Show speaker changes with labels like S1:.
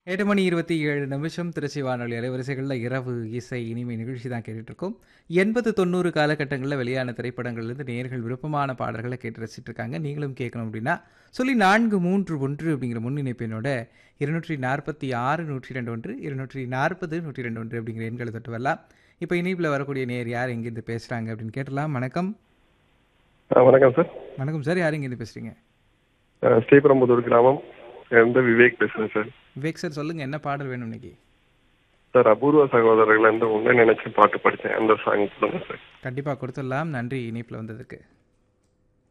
S1: எட்டு மணி இருபத்தி ஏழு நிமிஷம் திருச்சி வானொலி அலைவரிசைகளில் இரவு இசை இனிமை நிகழ்ச்சி தான் கேட்டுட்ருக்கோம் எண்பது தொண்ணூறு காலகட்டங்களில் வெளியான திரைப்படங்கள்லேருந்து நேர்கள் விருப்பமான பாடல்களை கேட்டு ரசிச்சிட்டு இருக்காங்க நீங்களும் கேட்கணும் அப்படின்னா சொல்லி நான்கு மூன்று ஒன்று அப்படிங்கிற முன்னிணைப்பினோட இருநூற்றி நாற்பத்தி ஆறு நூற்றி ரெண்டு ஒன்று இருநூற்றி நாற்பது நூற்றி ரெண்டு ஒன்று அப்படிங்கிற எண்களை தொட்டு வரலாம் இப்போ இணைப்பில் வரக்கூடிய நேர் யார் எங்கேருந்து பேசுகிறாங்க அப்படின்னு கேட்டலாம் வணக்கம்
S2: ஆ, வணக்கம் சார்
S1: வணக்கம் சார் யார் எங்கேருந்து பேசுகிறீங்க
S2: ஆ, ஸ்ரீபெரும்புதூர் கிராமம் இருந்து விவேக் பேசுறேன் சார்
S1: விவேக் சார் சொல்லுங்கள் என்ன பாடல் வேணும் இன்னைக்கு
S2: சார் அபூர்வ சகோதரர்கள் இருந்து உன்னை நினைச்சு பாட்டு படித்தேன் அந்த சாங் சொல்லுங்க சார்
S1: கண்டிப்பாக கொடுத்துடலாம் நன்றி இணைப்பில் வந்ததுக்கு